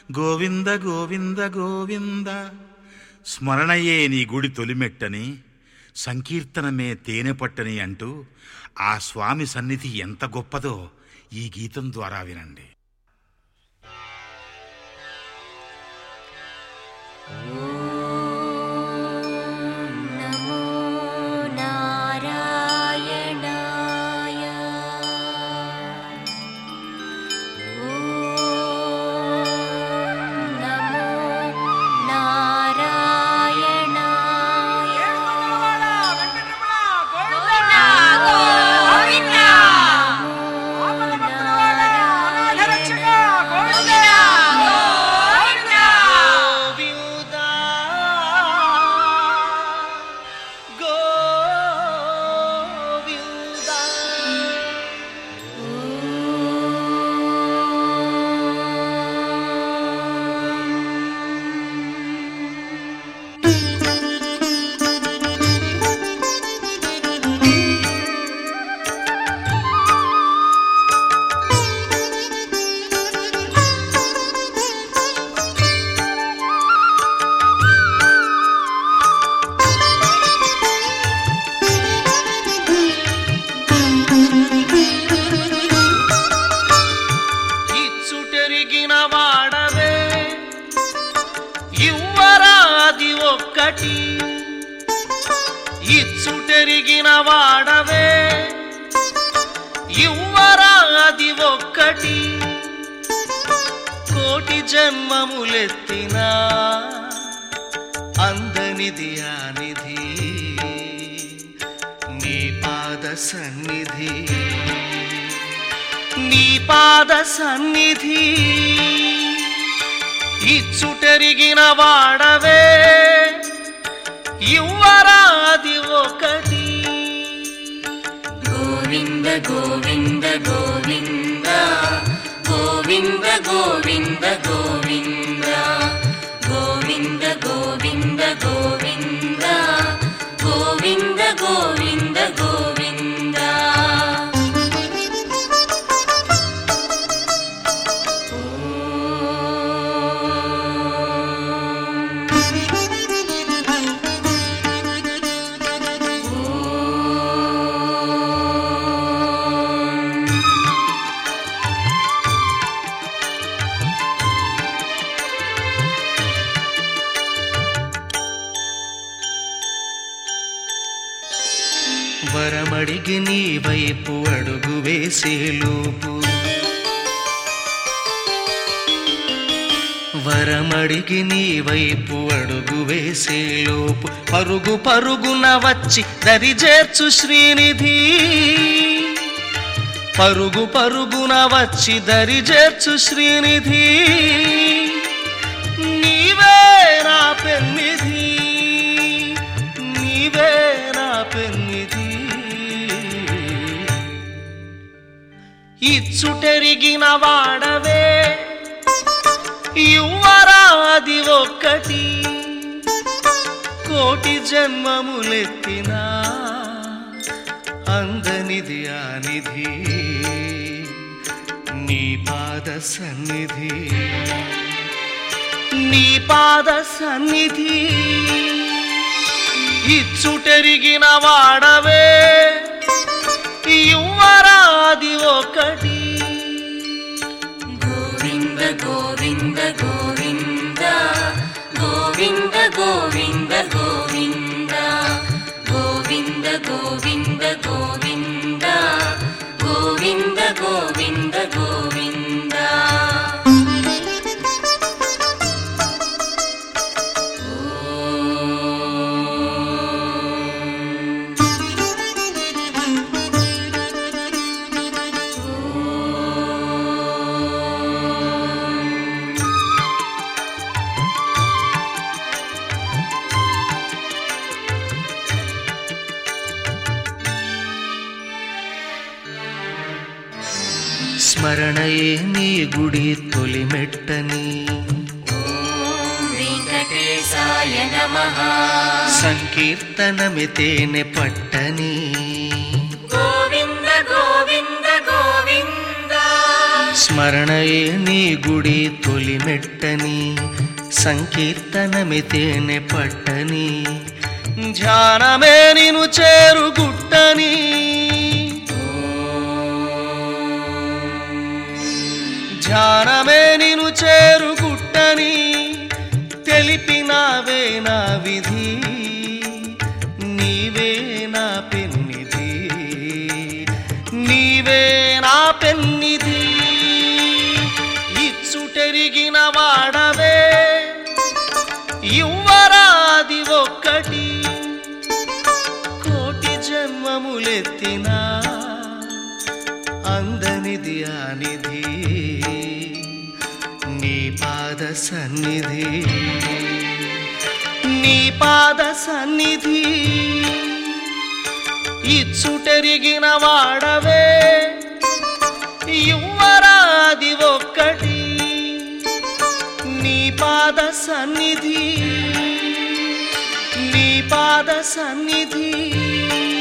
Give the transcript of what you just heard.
గోవింద గోవింద గోవింద స్మరణయే నీ గుడి తొలిమెట్టని సంకీర్తనమే తేనె పట్టని అంటూ ఆ స్వామి సన్నిధి ఎంత గొప్పదో ఈ గీతం ద్వారా వినండి నమో నారాయణాయ ఓం నమో నారాయణాయ గోవిందా గోవిందా ఇచ్చుటెరిగిన వాడవే ఇవ్వరాది ఒక్కటి ఇచ్చుటెరిగిన వాడవే ఇవ్వరాది ఒక్కటి కోటి జన్మములెత్తినా అందనిది ఆనిధి నీ పాద సన్నిధి నీ పాద సన్నిధి ఇచ్చుటెరిగిన వాడవే ఇవ్వరాది ఒకటి గోవింద గోవింద గోవింద గోవింద గోవింద గోవింద గోవింద గోవింద గోవింద గోవింద గోవింద గోవింద వరమడిగి నీ వైపు అడుగు వేసేలోపు వరమడిగి నీ వైపు అడుగు వేసేలోపు పరుగు పరుగున వచ్చి దరి చేర్చు శ్రీనిధి పరుగు పరుగున వచ్చి దరి చేర్చు శ్రీనిధి నీవే నా పెన్నిధి నీవే నా పెన్నిధి ఇచ్చుటెరిగిన వాడవే యువరాది ఒక్కటి కోటి జన్మములెత్తినా అందనిది ఆనిధి నీ పాద సన్నిధి నీ పాద సన్నిధి ఇచ్చుటెరిగిన వాడవే యువరాది ఒకటి గోవింద గోవింద గోవింద గోవింద గోవింద గోవింద గోవింద గోవింద గోవింద గోవింద గోవింద గోవింద స్మరణయే నీ గుడి తొలిమెట్టని ఓం వెంకటేశాయ నమః సంకీర్తనమితేనె పట్టని గోవింద గోవింద గోవింద స్మరణయే నీ గుడి తొలిమెట్టని సంకీర్తనమి తేనె పట్టని ధ్యానమే నిను చేరుగుట్టని ధ్యానమే నిను చేరుగుట్టని తెలిపినావే నా విధి నీవే నా పెన్నిధి నీవే నా పెన్నిధి ఇచ్చుటెరిగిన వాడవే ఇవ్వరాది ఒక్కటి కోటి జన్మములెత్తినా అందనిది ఆనిధి నీ పాద సన్నిధి నీ పాద సన్నిధి ఇచ్చుటెరిగిన వాడవే యువరాది ఒక్కటి నీ పాద సన్నిధి నీ పాద సన్నిధి